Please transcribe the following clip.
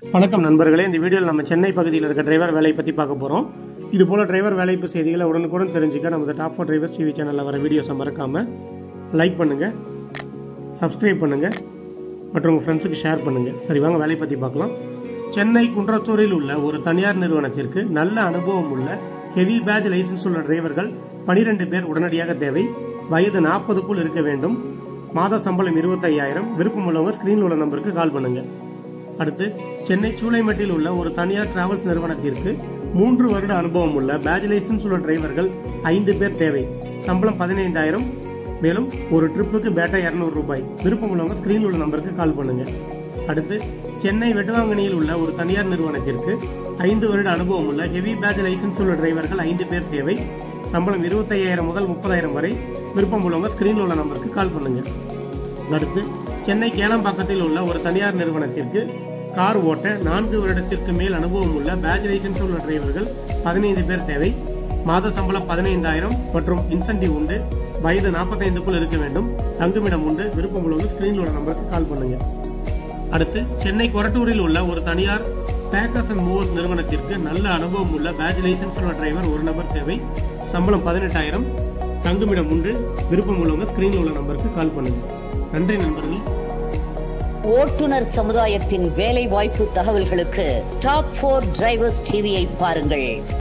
வணக்கம் நண்பர்களே இந்த வீடியோவில் நம்ம சென்னை பகுதியில் இருக்க டிரைவர் வேலையை பற்றி பார்க்க போகிறோம் இது போல் டிரைவர் வேலைப்பு செய்திகளை உடனுக்குடன் தெரிஞ்சுக்க நமது டாப் ஃபோர் டிரைவர்ஸ் டிவி சேனலில் வர வீடியோஸை மறக்காமல் லைக் பண்ணுங்கள் சப்ஸ்கிரைப் பண்ணுங்கள் மற்றும் உங்கள் ஃப்ரெண்ட்ஸுக்கு ஷேர் பண்ணுங்கள் சரி வாங்க வேலையை பற்றி பார்க்கலாம் சென்னை குன்றத்தூரில் உள்ள ஒரு தனியார் நிறுவனத்திற்கு நல்ல அனுபவம் உள்ள ஹெவி பேட்ச் லைசன்ஸ் உள்ள டிரைவர்கள் 12 பேர் உடனடியாக தேவை வயது நாற்பதுக்குள் இருக்க வேண்டும் மாத சம்பளம் இருபத்தையாயிரம் விருப்பம் உள்ளவங்க ஸ்கிரீனில் உள்ள நம்பருக்கு கால் பண்ணுங்க அடுத்து சென்னை சூளைமேட்டில் உள்ள ஒரு தனியார் டிராவல்ஸ் நிறுவனத்திற்கு மூன்று வருட அனுபவம் உள்ள பேட்ச் லைசன்ஸ் உள்ள டிரைவர்கள் ஐந்து பேர் தேவை சம்பளம் பதினைந்தாயிரம் மேலும் ஒரு ட்ரிப்புக்கு பேட்டா இரநூறு ரூபாய் விருப்பம் உள்ளவங்க ஸ்கிரீனில் உள்ள நம்பருக்கு கால் பண்ணுங்க அடுத்து சென்னை வெட்டுவாங்கனியில் உள்ள ஒரு தனியார் நிறுவனத்திற்கு ஐந்து வருட அனுபவம் உள்ள ஹெவி பேட்ச் லைசன்ஸ் உள்ள டிரைவர்கள் ஐந்து பேர் தேவை சம்பளம் இருபத்தையாயிரம் முதல் முப்பதாயிரம் வரை விருப்பம் உள்ளவங்க ஸ்கிரீனில் உள்ள நம்பருக்கு கால் பண்ணுங்க அடுத்து சென்னை கேளம்பாக்கத்தில் உள்ள ஒரு தனியார் நிறுவனத்திற்கு கார் ஓட்ட நான்கு வருடத்திற்கு மேல் அனுபவம் உள்ள பேட்ச் லைசன்ஸ் உள்ள டிரைவர்கள் பதினைந்து பேர் தேவை மாத சம்பளம் பதினைந்தாயிரம் மற்றும் இன்சென்டிவ் உண்டு வயது நாற்பத்தைந்துக்குள் இருக்க வேண்டும் தங்குமிடம் உண்டு விருப்பம் உள்ளவங்க ஸ்கிரீனில் உள்ள நம்பருக்கு கால் பண்ணுங்க அடுத்து சென்னை கொரட்டூரில் உள்ள ஒரு தனியார் பேக்கர்ஸ் அண்ட் மூவர்ஸ் நிறுவனத்திற்கு நல்ல அனுபவம் உள்ள பேட்ச் லைசன்ஸ் உள்ள டிரைவர் ஒரு நபர் தேவை சம்பளம் பதினெட்டாயிரம் தங்குமிடம் உண்டு விருப்பம் உள்ளவங்க ஸ்கிரீனில் உள்ள நம்பருக்கு கால் பண்ணுங்க நன்றி நண்பர்களே ஓட்டுநர் சமுதாயத்தின் வேலை வாய்ப்பு தகவல்களுக்கு டாப் போர் டிரைவர்ஸ் டிவியை பாருங்கள்